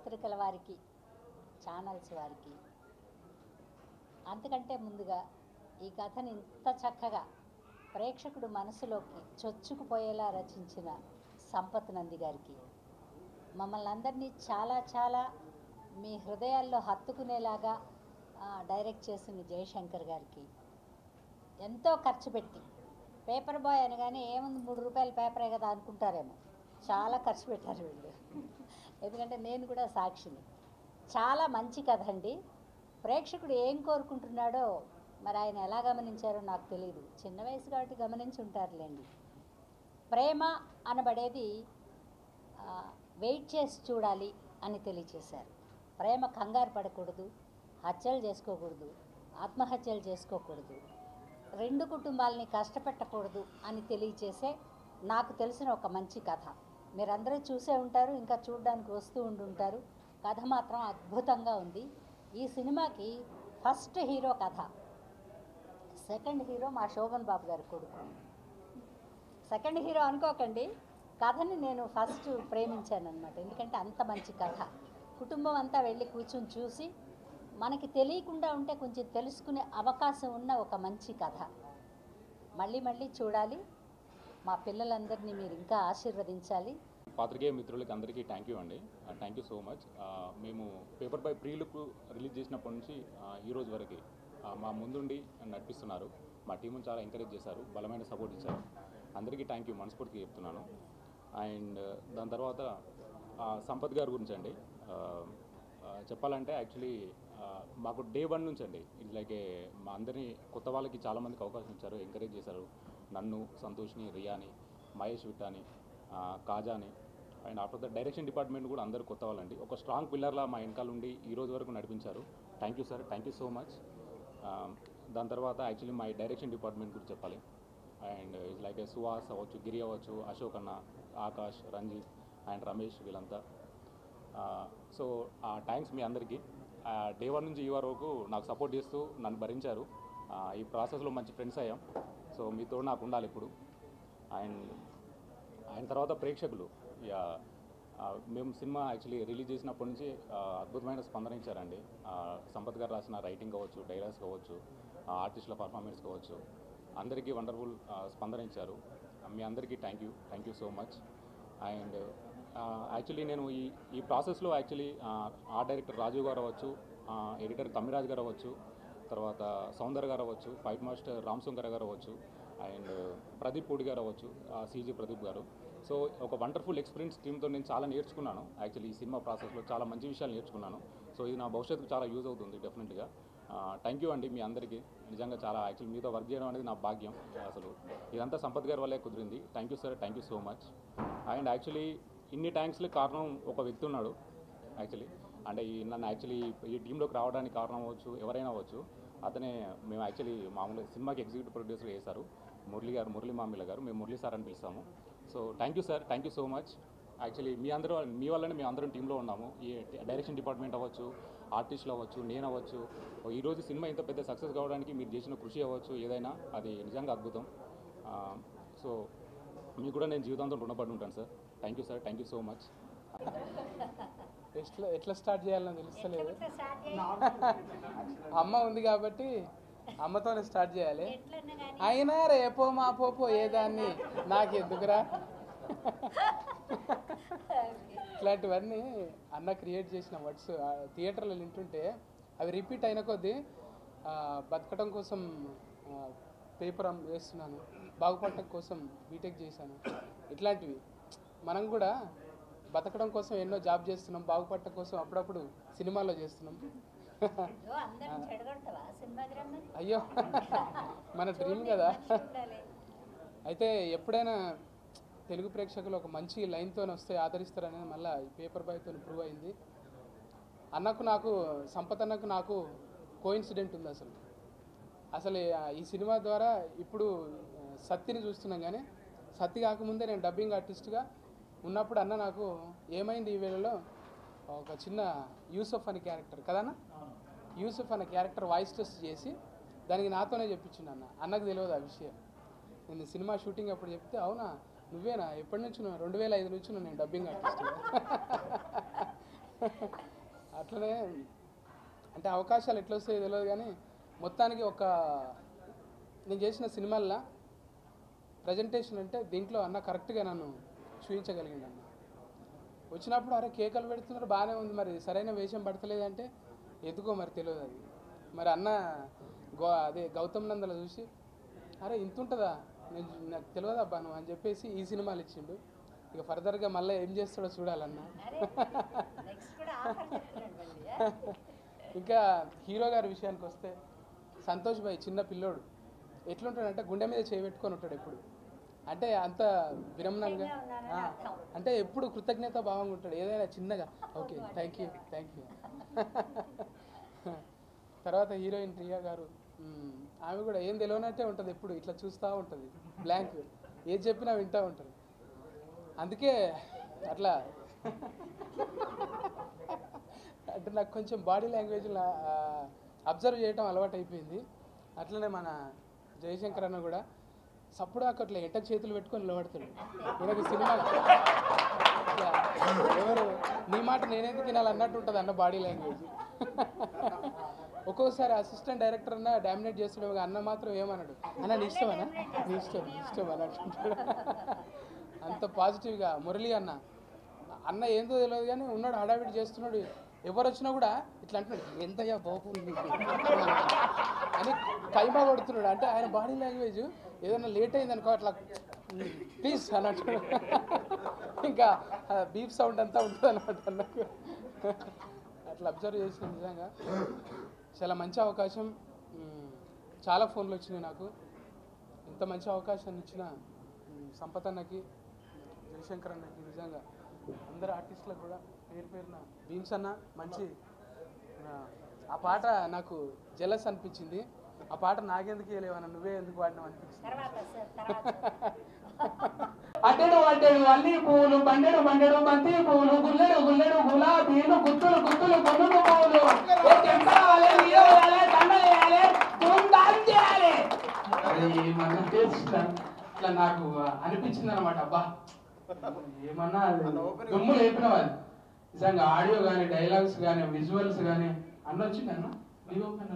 పత్రికల వారికి ఛానల్స్ వారికి అంతకంటే ముందుగా ఈ కథని ఇంత చక్కగా ప్రేక్షకుడు మనసులోకి చొచ్చుకుపోయేలా రచించిన సంపత్ నంది గారికి మమ్మల్ని అందరినీ చాలా చాలా మీ హృదయాల్లో హత్తుకునేలాగా ఆ, డైరెక్ట్ చేసిన జయశంకర్ గారికి ఎంతో ఖర్చు పెట్టి పేపర్ బాయ్ అనగానే ఏముంది మూడు రూపాయల పేపరే కదా అనుకుంటారేమో చాలా ఖర్చు పెట్టారు వీళ్ళు ఎందుకంటే నేను కూడా సాక్షిని చాలా మంచి కథ అండి ప్రేక్షకుడు ఏం కోరుకుంటున్నాడో మరి ఆయన ఎలా గమనించారో నాకు తెలియదు చిన్న వయసు కాబట్టి గమనించి ఉంటారులేండి ప్రేమ అనబడేది ఆ, వెయిట్ చేసి చూడాలి అని తెలియచేశారు ప్రేమ కంగారు పడకూడదు హత్యలు చేసుకోకూడదు ఆత్మహత్యలు చేసుకోకూడదు రెండు కుటుంబాలని కష్టపెట్టకూడదు అని తెలియచేసే నాకు తెలిసిన ఒక మంచి కథ మీరందరూ చూసే ఉంటారు ఇంకా చూడడానికి వస్తూ ఉండుంటారు కథ మాత్రం అద్భుతంగా ఉంది ఈ సినిమాకి ఫస్ట్ హీరో కథ సెకండ్ హీరో మా శోభన్ బాబు గారి కొడుకు సెకండ్ హీరో అనుకోకండి కథని నేను ఫస్ట్ ప్రేమించాను అనమాట ఎందుకంటే అంత మంచి కథ కుటుంబం అంతా వెళ్ళి కూర్చొని చూసి మనకి తెలియకుండా ఉంటే కొంచెం తెలుసుకునే అవకాశం ఉన్న ఒక మంచి కథ మళ్ళీ మళ్ళీ చూడాలి మా పిల్లలందరినీ మీరు ఇంకా ఆశీర్వదించాలి పాత్రికేయ మిత్రులకి అందరికీ థ్యాంక్ యూ అండి థ్యాంక్ యూ సో మచ్ మేము paper boy pre look release చేసినప్పటి నుంచి ఆ, ఈ రోజు వరకు ఆ, మా ముందుండి నడిపిస్తున్నారు మా టీముని చాలా ఎంకరేజ్ చేశారు బలమైన సపోర్ట్ ఇచ్చారు అందరికీ థ్యాంక్ యూ మనస్ఫూర్తిగా చెప్తున్నాను అండ్ దాని తర్వాత ఆ, సంపత్ గారి గురించి అండి ఆ, ఆ, చెప్పాలంటే యాక్చువల్లీ మాకు డే వన్ నుంచి అండి ఇది లైక్ మా అందరినీ కొత్త వాళ్ళకి చాలామందికి అవకాశం ఇచ్చారు ఎంకరేజ్ చేశారు నన్ను సంతోష్ని రియాని మహేష్ విట్టాని ఆ, కాజాని and after the direction department కూడా అందరూ కొత్త వాళ్ళండి ఒక స్ట్రాంగ్ పిల్లర్లా మా వెనకాల ఉండి ఈ రోజు వరకు నడిపించారు thank you sir thank you so much దాని తర్వాత యాక్చువల్లీ మా డైరెక్షన్ డిపార్ట్మెంట్ గురించి చెప్పాలి అండ్ ఇట్స్ లైక్ సుహాస్ అవ్వచ్చు గిరి అవ్వచ్చు అశోక్ అన్న ఆకాష్ రంజిత్ అండ్ రమేష్ వీళ్ళంతా సో ఆ థ్యాంక్స్ మీ అందరికీ డే వన్ నుంచి ఈ వరకు నాకు సపోర్ట్ చేస్తూ నన్ను భరించారు ఆ, ఈ ప్రాసెస్లో మంచి ఫ్రెండ్స్ అయ్యాం సో మీతో నాకు ఉండాలి ఇప్పుడు అండ్ ఆయన తర్వాత ప్రేక్షకులు యా, ఆ, మేము సినిమా యాక్చువల్లీ రిలీజ్ చేసినప్పటి నుంచి ఆ, అద్భుతమైన స్పందన ఇచ్చారండి ఆ, సంపత్ గారు రాసిన రైటింగ్ కావచ్చు డైలాగ్స్ కావచ్చు ఆ, ఆర్టిస్టుల పర్ఫార్మెన్స్ కావచ్చు అందరికీ వండర్ఫుల్ స్పందన ఇచ్చారు మీ అందరికీ thank you thank you so much and actually నేను ఈ ఈ ప్రాసెస్లో యాక్చువల్లీ ఆర్ట్ డైరెక్టర్ రాజు గారు అవ్వచ్చు ఎడిటర్ తమిరాజ్ గారు అవ్వచ్చు తర్వాత సౌందర్ గారు అవ్వచ్చు ఫైట్ మాస్టర్ రామ్ శంకర్ గారు అవ్వచ్చు అండ్ ప్రదీప్ పూడి గారు అవ్వచ్చు సీజీ ప్రదీప్ గారు సో ఒక వండర్ఫుల్ ఎక్స్పీరియన్స్ టీమ్తో నేను చాలా నేర్చుకున్నాను యాక్చువల్లీ ఈ సినిమా ప్రాసెస్లో చాలా మంచి విషయాలు నేర్చుకున్నాను సో ఇది నా భవిష్యత్తుకు చాలా యూజ్ అవుతుంది డెఫినెట్గా థ్యాంక్ యూ అండి మీ అందరికీ నిజంగా చాలా యాక్చువల్లీ మీతో వర్క్ చేయడం అనేది నా భాగ్యం అసలు ఇదంతా సంపత్ గారి వల్లే కుదిరింది thank you sir thank you so much and actually ఇన్ని థ్యాంక్స్కి కారణం ఒక వ్యక్తి ఉన్నాడు యాక్చువల్లీ అంటే ఈ నన్ను యాక్చువల్లీ ఈ టీంలోకి రావడానికి కారణం అవ్వచ్చు ఎవరైనా అవ్వచ్చు అతనే మేము యాక్చువల్లీ మామూలుగా సినిమాకి ఎగ్జిక్యూటివ్ ప్రొడ్యూసర్ చేశారు మురళి గారు మురళి మామిల గారు మేము మురళి సార్ అని పిలుస్తాము so thank you sir thank you so much actually మీ అందరూ మీ వల్లనే మేము అందరం టీంలో ఉన్నాము ఈ డైరెక్షన్ డిపార్ట్మెంట్ అవ్వచ్చు ఆర్టిస్టులు అవ్వచ్చు నేను అవ్వచ్చు ఈరోజు సినిమా ఇంత పెద్ద సక్సెస్ కావడానికి మీరు చేసిన కృషి అవ్వచ్చు ఏదైనా అది నిజంగా అద్భుతం సో మీకు కూడా నేను జీవితాంతం రుణపడి ఉంటాను sir thank you sir thank you so much ఎట్లా ఎట్లా స్టార్ట్ చేయాలని తెలుస్తలేదు ఎట్లా స్టార్ట్ చేయాలి? అమ్మ ఉంది కాబట్టి అమ్మతోనే స్టార్ట్ చేయాలి ఎట్లన్నా కానీ అయినా రేపో మాపో పోయేదాన్ని నాకు ఎందుకురా ఇట్లాంటివన్నీ అన్న క్రియేట్ చేసిన వర్డ్స్ థియేటర్లో వింటుంటే అవి రిపీట్ అయిన కొద్దీ ఆ, బతకడం కోసం పేపర్ వేస్తున్నాను బాగుపడటం కోసం బీటెక్ చేశాను ఇట్లాంటివి మనం కూడా బతకడం కోసం ఎన్నో జాబ్ చేస్తున్నాం బాగుపడటం కోసం అప్పుడప్పుడు సినిమాల్లో చేస్తున్నాం అయ్యో, అందరిని చెడగొడతావా సినిమాగ్రామ్ అయ్యో మన డ్రీమ్ కదా ఉండాలి అయితే ఎప్పుడైనా తెలుగు ప్రేక్షకులు ఒక మంచి లైన్తో వస్తే ఆదరిస్తారనేది మళ్ళీ ఈ పేపర్ బాయ్తో ప్రూవ్ అయింది అన్నకు నాకు సంపత్ అన్నకు నాకు కోఇన్సిడెంట్ ఉంది అసలు అసలు ఈ- ఈ సినిమా ద్వారా ఇప్పుడు ఆ, సత్తిని చూస్తున్నాం కానీ సత్తి కాకముందే నేను డబ్బింగ్ ఆర్టిస్ట్గా ఉన్నప్పుడు అన్న నాకు ఏమైంది ఈ వేళలో ఒక చిన్న యూసఫ్ అనే క్యారెక్టర్ కదన్నా యూసఫ్ అనే క్యారెక్టర్ వాయిస్ టెస్ట్ చేసి దానికి నాతోనే చెప్పించిండు అన్న అన్నకు తెలియదు ఆ విషయం నేను సినిమా షూటింగ్ అప్పుడు చెప్తే అవునా నువ్వేనా ఎప్పటి నుంచి నువ్వు రెండు వేల ఐదు నుంచి నువ్వు నేను డబ్బింగ్ ఆర్టిస్ట్ అట్లనే అంటే అవకాశాలు ఎట్లా వస్తాయో తెలియదు కానీ మొత్తానికి ఒక నేను చేసిన సినిమాల్లో ప్రజెంటేషన్ అంటే దీంట్లో అన్న కరెక్ట్గా నన్ను చూపించగలిగింది అన్న వచ్చినప్పుడు అరే కేకలు పెడుతున్నారు బాగానే ఉంది మరి సరైన వేషం పడతలేదంటే ఎందుకో మరి తెలియదు అది మరి అన్న గో అదే గౌతమ్ నందల చూసి అరే ఇంత ఉంటుందా నేను నాకు తెలియదు అబ్బా నువ్వు అని చెప్పేసి ఈ సినిమాలు ఇచ్చిండు ఇక ఫర్దర్గా మళ్ళీ ఏం చేస్తాడో చూడాలన్నా నెక్స్ట్ కూడా ఆఫర్ చెప్తున్నాడు మళ్ళీ ఆ? ఇంకా హీరో గారి విషయానికి వస్తే సంతోష్ భాయ్ చిన్న పిల్లోడు ఎట్లుంటాడంటే గుండె మీద చేయబెట్టుకొని ఉంటాడు ఎప్పుడు అంటే అంత విరమణంగా ఆ, అంటే ఎప్పుడు కృతజ్ఞత భావంగా ఉంటాడు ఏదైనా చిన్నగా okay thank you thank you తర్వాత హీరోయిన్ ప్రియా గారు మ్మ్, ఆమె కూడా ఏం తెలియనట్టే ఉంటుంది ఎప్పుడు ఇట్లా చూస్తూ ఉంటుంది బ్లాంక్ ఏది చెప్పినా వింటూ ఉంటుంది అందుకే అట్లా అంటే నాకు కొంచెం బాడీ లాంగ్వేజ్ అబ్జర్వ్ చేయడం అలవాటు అయిపోయింది అట్లనే మన జయశంకర్ అన్న కూడా సప్పుడు అట్లా ఎట్ట చేతులు పెట్టుకొని నిలబడతాడు ఈయనకి సినిమా ఇట్లా ఎవరు నీ మాట నేనెందుకు వినాలి అన్నట్టు ఉంటుంది అన్న బాడీ లాంగ్వేజ్ ఒక్కోసారి అసిస్టెంట్ డైరెక్టర్ అన్న డామినేట్ చేస్తాడు అన్న మాత్రం ఏమన్నాడు అన్న నీ ఇష్టం అన్న నీ ఇష్టం నీ ఇష్టం అన్నట్టు అంత పాజిటివ్గా మురళి అన్న అన్న ఏందో తెలియదు కానీ ఉన్నాడు హడావిడి చేస్తున్నాడు ఎవరు వచ్చినా కూడా ఇట్లా అంటున్నాడు ఎంతయ్యా బాబు నీకు?" అని కైమా కొడుతున్నాడు అంటే ఆయన బాడీ లాంగ్వేజ్ ఏదైనా లేట్ అయింది అనుకో అట్లా ప్లీజ్ అన్నట్టు ఇంకా బీప్ సౌండ్ అంతా ఉంటుంది అనమాట అన్నకు అట్లా అబ్జర్వ్ చేసిన నిజంగా చాలా మంచి అవకాశం మ్, చాలా ఫోన్లు వచ్చినాయి నాకు ఇంత మంచి అవకాశాన్ని ఇచ్చిన మ్, సంపత్ అన్నకి జయశంకర్ అన్నకి నిజంగా అందరు ఆర్టిస్టులకు కూడా పేరు పేరున భీమ్స్ అన్న మంచి ఆ, ఆ పాట నాకు జలస్ అనిపించింది ఆ పాట నాకెందుకు వేయలేవన్న నువ్వే ఎందుకు వాడినావు అనిపించింది తర్వాత సార్ తర్వాత అడ్డెడు అడ్డెడు అల్లి పువ్వులు బండెడు బండెడు బంతి పువ్వులు గుల్లెడు గుల్లెడు గులాబీలు గుత్తులు గుత్తులు కొనుకు పువ్వులు ఏ చెంపాలే, నియోగాలే, దండలేయాలే, ధూమ్ధాం చేయాలి. అరే ఏమన్నా చేస్తున్నా ఇట్లా నాకు అనిపించింది అనమాట అబ్బా ఏమన్నా దుమ్ము లేపిన వాళ్ళు నిజంగా ఆడియో కానీ డైలాగ్స్ కానీ విజువల్స్ కానీ అన్న వచ్చింది అన్న నీ ఓపెన్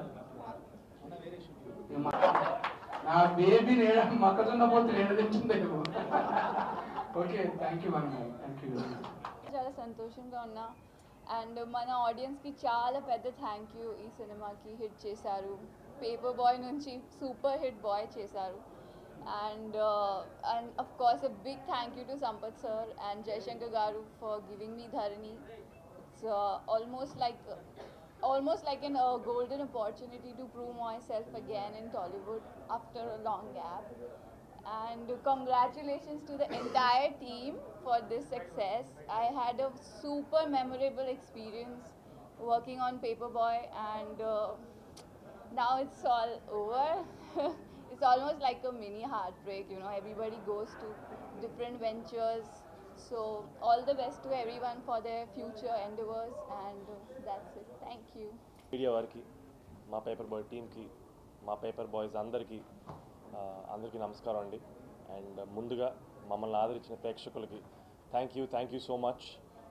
నా బేబీ నేడ మొక్కజొన్న పోతే నేడ తెచ్చిందేమో ఓకే థ్యాంక్ యూ అన్న థ్యాంక్ యూ చాలా సంతోషంగా ఉన్నా అండ్ మన ఆడియన్స్కి చాలా పెద్ద థ్యాంక్ యూ ఈ సినిమాకి హిట్ చేశారు పేపర్ బాయ్ నుంచి సూపర్ హిట్ బాయ్ చేశారు and and of course a big thank you to Sampath sir and Jayashankar గారు for giving me Dharani it's almost like almost like an uh, golden opportunity to prove myself again in Tollywood after a long gap. And congratulations to the entire team for this success. I had a super memorable experience working on Paperboy, and uh, now it's all over. it's almost like a mini heartbreak, you know. Everybody goes to different ventures. So, all the best to everyone for their future endeavors, and uh, that's it. Thank you. Media వారికి మా paper boy టీమ్కి మా paper boys అందరికీ ఆ, అందరికీ నమస్కారం అండి and ముందుగా మమ్మల్ని ఆదరించిన ప్రేక్షకులకి thank you thank you so much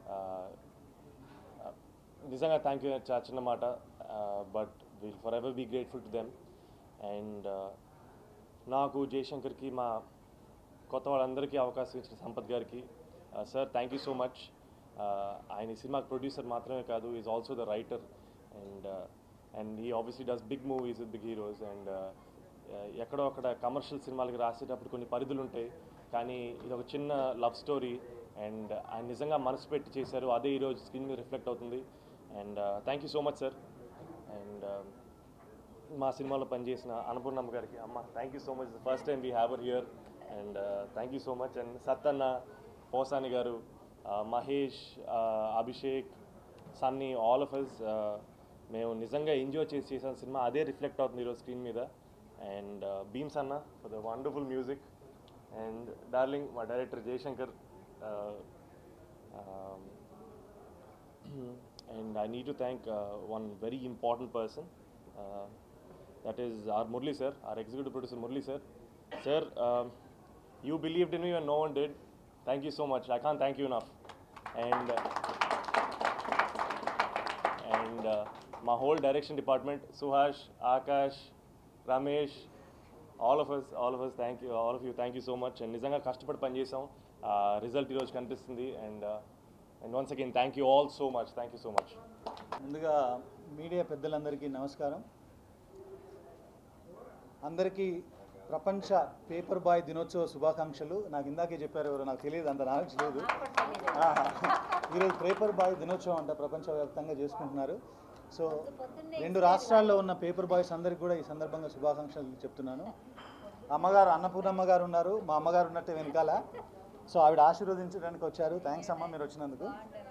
నిజంగా థ్యాంక్ యూ చాలా చిన్న మాట but will forever be grateful to them and నాకు జయశంకర్కి మా కొత్త వాళ్ళందరికీ అవకాశం ఇచ్చిన సంపత్ గారికి sir thank you so much ఆయన ఈ సినిమాకి ప్రొడ్యూసర్ మాత్రమే కాదు is also the writer and and ఈ obviously does big movies with big heroes and ఎక్కడో అక్కడ కమర్షియల్ సినిమాలకి రాసేటప్పుడు కొన్ని పరిధులు ఉంటాయి కానీ ఇది ఒక చిన్న లవ్ స్టోరీ అండ్ ఆయన నిజంగా మనసు పెట్టి చేశారు అదే ఈరోజు స్క్రీన్ మీద రిఫ్లెక్ట్ అవుతుంది and thank you so much sir and మా సినిమాలో పనిచేసిన అన్నపూర్ణమ్మ గారికి అమ్మ thank you so much first time we have here and thank you so much and Sattanna Posani గారు uh, Mahesh uh, Abhishek Sunny all of us మేము నిజంగా ఎంజాయ్ చేసి చేసిన సినిమా అదే రిఫ్లెక్ట్ అవుతుంది ఈరోజు స్క్రీన్ మీద అండ్ భీమ్స్ అన్న for the wonderful music and darling మా director Jayashankar and I need to thank uh, one very important person. Uh, that is our Murli sir, our executive producer Murli sir. Sir, um, you believed in me when no one did. Thank you so much. I can't thank you enough. And uh, and మా whole direction department Suhash Akash Ramesh all of us all of us thank you all of you thank you so much and నిజంగా కష్టపడి పనిచేసాం result ఈరోజు కనిపిస్తుంది and and once again thank you all so much thank you so much ముందుగా media పెద్దలందరికీ నమస్కారం అందరికీ ప్రపంచ పేపర్ బాయ్ దినోత్సవ శుభాకాంక్షలు నాకు ఇందాకే చెప్పారు ఎవరు నాకు తెలియదు అంత నాలెడ్జ్ లేదు ఆహా. ఈరోజు పేపర్ బాయ్ దినోత్సవం అంట ప్రపంచవ్యాప్తంగా చేసుకుంటున్నారు సో రెండు రాష్ట్రాల్లో ఉన్న పేపర్ బాయ్స్ అందరికీ కూడా ఈ సందర్భంగా శుభాకాంక్షలు చెప్తున్నాను అమ్మగారు అన్నపూర్ణమ్మ గారు ఉన్నారు మా అమ్మగారు ఉన్నట్టే వెనకాల సో ఆవిడ ఆశీర్వదించడానికి వచ్చారు థ్యాంక్స్ అమ్మ మీరు వచ్చినందుకు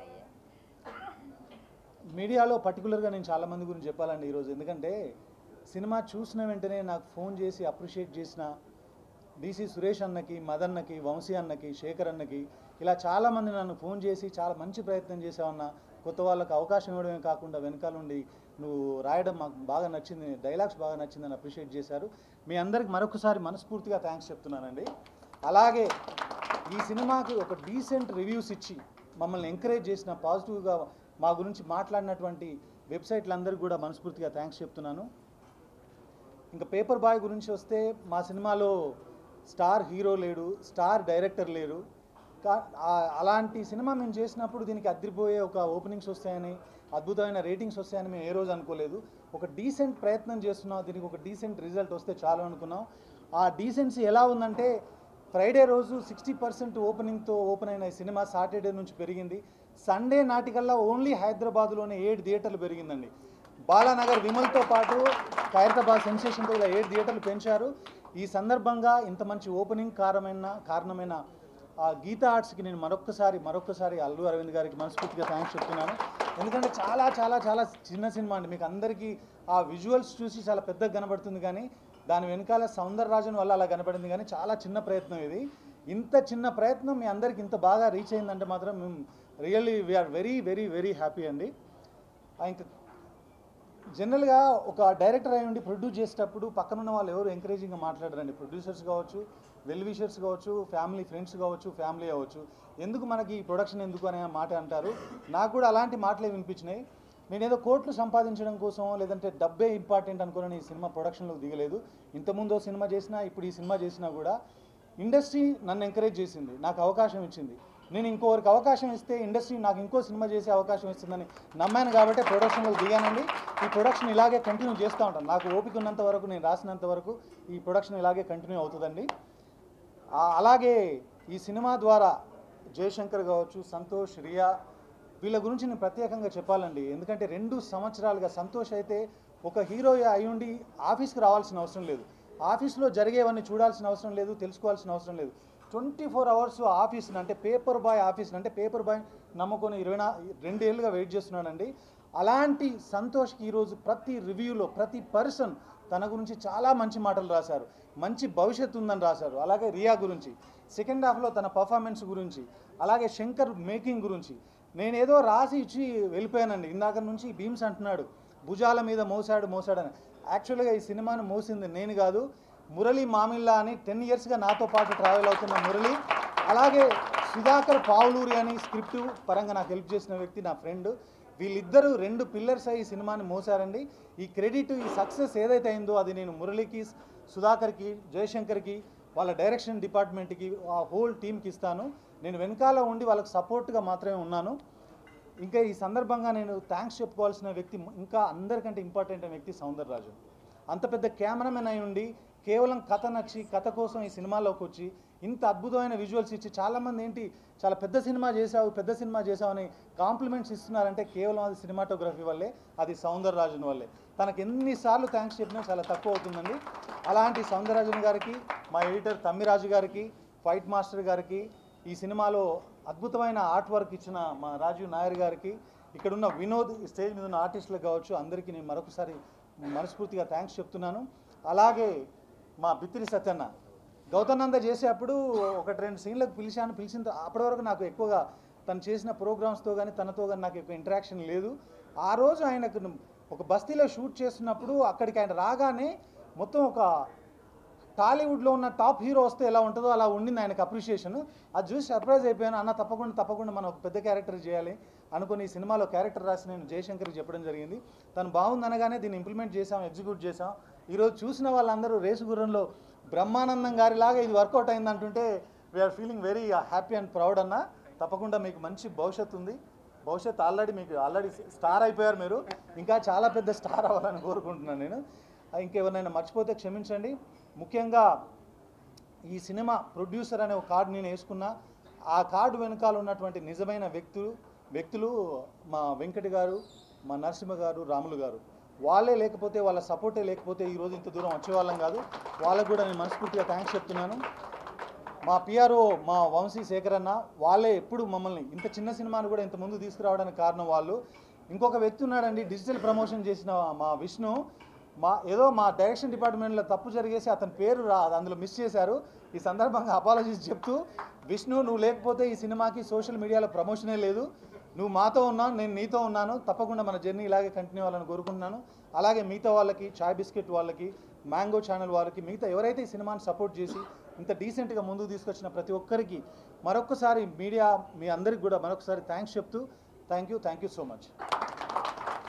మీడియాలో పర్టికులర్గా నేను చాలా మంది గురించి చెప్పాలండి ఈరోజు ఎందుకంటే సినిమా చూసిన వెంటనే నాకు ఫోన్ చేసి అప్రిషియేట్ చేసిన డీసీ సురేష్ అన్నకి మదన్నకి వంశీ అన్నకి శేఖర్ అన్నకి ఇలా చాలామంది నన్ను ఫోన్ చేసి చాలా మంచి ప్రయత్నం చేసావన్న కొత్త వాళ్ళకి అవకాశం ఇవ్వడమే కాకుండా వెనకాల నుండి నువ్వు రాయడం మాకు బాగా నచ్చింది డైలాగ్స్ బాగా నచ్చిందని అప్రిషియేట్ చేశారు మీ అందరికి మరొకసారి మనస్ఫూర్తిగా థ్యాంక్స్ చెప్తున్నానండి అలాగే ఈ సినిమాకి ఒక డీసెంట్ రివ్యూస్ ఇచ్చి మమ్మల్ని ఎంకరేజ్ చేసిన పాజిటివ్గా మా గురించి మాట్లాడినటువంటి వెబ్సైట్లందరికీ కూడా మనస్ఫూర్తిగా థ్యాంక్స్ చెప్తున్నాను ఇంకా పేపర్ బాయ్ గురించి వస్తే మా సినిమాలో స్టార్ హీరో లేడు స్టార్ డైరెక్టర్ లేరు కా- ఆ- అలాంటి సినిమా మేము చేసినప్పుడు దీనికి అద్దరిపోయే ఒక ఓపెనింగ్స్ వస్తాయని అద్భుతమైన రేటింగ్స్ వస్తాయని మేము ఏ రోజు అనుకోలేదు ఒక డీసెంట్ ప్రయత్నం చేస్తున్నాం దీనికి ఒక డీసెంట్ రిజల్ట్ వస్తే చాలు అనుకున్నాం ఆ డీసెన్సీ ఎలా ఉందంటే ఫ్రైడే రోజు సిక్స్టీ పర్సెంట్ ఓపెనింగ్తో ఓపెన్ అయిన ఈ సినిమా సాటర్డే నుంచి పెరిగింది సండే నాటికల్లా ఓన్లీ హైదరాబాద్లోనే ఏడు థియేటర్లు పెరిగిందండి బాలానగర్ విమల్తో పాటు ఖైరతాబాద్ సెన్సేషన్తో ఇలా ఏడు థియేటర్లు పెంచారు ఈ సందర్భంగా ఇంత మంచి ఓపెనింగ్ కారణమైన కారణమైన ఆ గీతా ఆర్ట్స్కి నేను మరొక్కసారి మరొక్కసారి అల్లు అరవింద్ గారికి మనస్ఫూర్తిగా థ్యాంక్స్ చెప్తున్నాను ఎందుకంటే చాలా చాలా చాలా చిన్న సినిమా అండి మీకు అందరికీ ఆ విజువల్స్ చూసి చాలా పెద్దగా కనబడుతుంది కానీ దాని వెనకాల సౌందరరాజన్ వల్ల అలా కనబడింది కానీ చాలా చిన్న ప్రయత్నం ఇది ఇంత చిన్న ప్రయత్నం మీ అందరికి ఇంత బాగా రీచ్ అయిందంటే మాత్రం మేము really we are very very very happy అండి ఆ, ఇంకా జనరల్గా ఒక డైరెక్టర్ అయి ఉండి ప్రొడ్యూస్ చేసేటప్పుడు పక్కన ఉన్న వాళ్ళు ఎవరు ఎంకరేజింగ్గా మాట్లాడరండి ప్రొడ్యూసర్స్ కావచ్చు వెల్ విషర్స్ కావచ్చు ఫ్యామిలీ ఫ్రెండ్స్ కావచ్చు ఫ్యామిలీ అవ్వచ్చు ఎందుకు మనకి ఈ ప్రొడక్షన్ ఎందుకు అనే మాట అంటారు నాకు కూడా అలాంటి మాటలే వినిపించినాయి నేను ఏదో కోట్లు సంపాదించడం కోసం లేదంటే డబ్బే ఇంపార్టెంట్ అనుకుని ఈ సినిమా ప్రొడక్షన్లోకి దిగలేదు ఇంతకుముందు ఓ సినిమా చేసినా ఇప్పుడు ఈ సినిమా చేసినా కూడా ఇండస్ట్రీ నన్ను ఎంకరేజ్ చేసింది నాకు అవకాశం ఇచ్చింది నేను ఇంకోరికి అవకాశం ఇస్తే ఇండస్ట్రీ నాకు ఇంకో సినిమా చేసే అవకాశం ఇస్తుందని నమ్మాను కాబట్టి ప్రొడక్షన్లో దిగానండి ఈ ప్రొడక్షన్ ఇలాగే కంటిన్యూ చేస్తూ ఉంటాను నాకు ఓపిక ఉన్నంత వరకు నేను రాసినంత వరకు ఈ ప్రొడక్షన్ ఇలాగే కంటిన్యూ అవుతుందండి ఆ, అలాగే ఈ సినిమా ద్వారా జయశంకర్ కావచ్చు సంతోష్ రియా వీళ్ళ గురించి నేను ప్రత్యేకంగా చెప్పాలండి ఎందుకంటే రెండు సంవత్సరాలుగా సంతోష్ అయితే ఒక హీరో అయ్యుండి ఆఫీస్కి రావాల్సిన అవసరం లేదు ఆఫీస్లో జరిగేవన్నీ చూడాల్సిన అవసరం లేదు తెలుసుకోవాల్సిన అవసరం లేదు ట్వంటీ ఫోర్ అవర్స్ ఆఫీస్ని అంటే పేపర్ బాయ్ ఆఫీస్ని అంటే పేపర్ బాయ్ నమ్ముకొని ఇరవై నా రెండేళ్ళుగా వెయిట్ చేస్తున్నాడండి అలాంటి సంతోష్కి ఈరోజు ప్రతి రివ్యూలో ప్రతి పర్సన్ తన గురించి చాలా మంచి మాటలు రాశారు మంచి భవిష్యత్తు ఉందని రాశారు అలాగే రియా గురించి సెకండ్ హాఫ్లో తన పర్ఫార్మెన్స్ గురించి అలాగే శంకర్ మేకింగ్ గురించి నేనేదో రాసి ఇచ్చి వెళ్ళిపోయానండి ఇందాక నుంచి భీమ్స్ అంటున్నాడు భుజాల మీద మోసాడు మోసాడని యాక్చువల్గా ఈ సినిమాను మోసింది నేను కాదు మురళి మామిల్లా అని టెన్ ఇయర్స్గా నాతో పాటు ట్రావెల్ అవుతున్న మురళి అలాగే సుధాకర్ పావులూరి అని స్క్రిప్ట్ పరంగా నాకు హెల్ప్ చేసిన వ్యక్తి నా ఫ్రెండ్ వీళ్ళిద్దరూ రెండు పిల్లర్స్ అయ్యి ఈ సినిమాని మోసారండి ఈ క్రెడిట్ ఈ సక్సెస్ ఏదైతే అయిందో అది నేను మురళికి సుధాకర్కి జయశంకర్కి వాళ్ళ డైరెక్షన్ డిపార్ట్మెంట్కి ఆ హోల్ టీంకి ఇస్తాను నేను వెనకాల ఉండి వాళ్ళకి సపోర్ట్గా మాత్రమే ఉన్నాను ఇంకా ఈ సందర్భంగా నేను థ్యాంక్స్ చెప్పుకోవాల్సిన వ్యక్తి ఇంకా అందరికంటే ఇంపార్టెంట్ అయిన వ్యక్తి సౌందరరాజు అంత పెద్ద కెమెరామెన్ అయి ఉండి కేవలం కథ నచ్చి కథ కోసం ఈ సినిమాలోకి వచ్చి ఇంత అద్భుతమైన విజువల్స్ ఇచ్చి చాలామంది ఏంటి చాలా పెద్ద సినిమా చేసావు పెద్ద సినిమా చేసావు అని కాంప్లిమెంట్స్ ఇస్తున్నారంటే కేవలం అది సినిమాటోగ్రఫీ వల్లే అది సౌందరరాజన్ వల్లే తనకు ఎన్నిసార్లు థ్యాంక్స్ చెప్పినా చాలా తక్కువ అవుతుందండి అలాంటి సౌందరరాజన్ గారికి మా ఎడిటర్ తమ్మిరాజు గారికి ఫైట్ మాస్టర్ గారికి ఈ సినిమాలో అద్భుతమైన ఆర్ట్ వర్క్ ఇచ్చిన మా రాజీవ్ నాయర్ గారికి ఇక్కడున్న వినోద్ ఈ స్టేజ్ మీద ఉన్న ఆర్టిస్టులకు కావచ్చు అందరికీ నేను మరొకసారి మనస్ఫూర్తిగా థ్యాంక్స్ చెప్తున్నాను అలాగే మా బిత్తిరి సత్యన్న గౌతనంద చేసేటప్పుడు ఒకటి రెండు సీన్లకు పిలిచాను పిలిచిన తర్వా- అప్పటి వరకు నాకు ఎక్కువగా తను చేసిన ప్రోగ్రామ్స్తో కానీ తనతో కానీ నాకు ఎక్కువ ఇంటరాక్షన్ లేదు ఆ రోజు ఆయనకు ఒక బస్తీలో షూట్ చేస్తున్నప్పుడు అక్కడికి ఆయన రాగానే మొత్తం ఒక టాలీవుడ్లో ఉన్న టాప్ హీరో వస్తే ఎలా ఉంటుందో అలా ఉండింది ఆయనకు అప్రిషియేషన్ అది చూసి సర్ప్రైజ్ అయిపోయాను అన్న తప్పకుండా తప్పకుండా మనం ఒక పెద్ద క్యారెక్టర్ చేయాలి అనుకుని ఈ సినిమాలో క్యారెక్టర్ రాసి నేను జయశంకర్కి చెప్పడం జరిగింది తను బాగుందనగానే దీన్ని ఇంప్లిమెంట్ చేసాం ఎగ్జిక్యూట్ చేసాం ఈరోజు చూసిన వాళ్ళందరూ రేసు గుర్రంలో బ్రహ్మానందం గారిలాగా ఇది వర్కౌట్ అయింది అంటుంటే we are feeling very happy and proud అన్న తప్పకుండా మీకు మంచి భవిష్యత్తు ఉంది భవిష్యత్తు ఆల్రెడీ మీకు ఆల్రెడీ స్టార్ అయిపోయారు మీరు ఇంకా చాలా పెద్ద స్టార్ అవ్వాలని కోరుకుంటున్నాను నేను ఆ, ఇంకెవరినైనా మర్చిపోతే క్షమించండి ముఖ్యంగా ఈ సినిమా ప్రొడ్యూసర్ అనే ఒక కార్డు నేను వేసుకున్నా ఆ కార్డు వెనకాల ఉన్నటువంటి నిజమైన వ్యక్తులు వ్యక్తులు మా వెంకటి గారు మా నరసింహ గారు రాములు గారు వాళ్ళే లేకపోతే వాళ్ళ సపోర్టే లేకపోతే ఈరోజు ఇంత దూరం వచ్చేవాళ్ళం కాదు వాళ్ళకు కూడా నేను మనస్ఫూర్తిగా థ్యాంక్స్ చెప్తున్నాను మా పిఆర్ఓ మా వంశీ శేఖర్ అన్న వాళ్ళే ఎప్పుడు మమ్మల్ని ఇంత చిన్న సినిమాను కూడా ఇంత ముందు తీసుకురావడానికి కారణం వాళ్ళు ఇంకొక వ్యక్తి ఉన్నాడండి డిజిటల్ ప్రమోషన్ చేసిన మా విష్ణు మా ఏదో మా డైరెక్షన్ డిపార్ట్మెంట్లో తప్పు జరిగేసి అతని పేరు రా అందులో మిస్ చేశారు ఈ సందర్భంగా అపాలజీస్ చెప్తూ విష్ణు నువ్వు లేకపోతే ఈ సినిమాకి సోషల్ మీడియాలో ప్రమోషనే లేదు నువ్వు మాతో ఉన్నావు నేను నీతో ఉన్నాను తప్పకుండా మన జర్నీ ఇలాగే కంటిన్యూ అవ్వాలని కోరుకుంటున్నాను అలాగే మిగతా వాళ్ళకి చాయ్ బిస్కెట్ వాళ్ళకి మ్యాంగో ఛానల్ వాళ్ళకి మిగతా ఎవరైతే ఈ సినిమాని సపోర్ట్ చేసి ఇంత డీసెంట్గా ముందుకు తీసుకొచ్చిన ప్రతి ఒక్కరికి మరొక్కసారి మీడియా మీ అందరికి కూడా మరొకసారి థ్యాంక్స్ చెప్తూ thank you thank you so much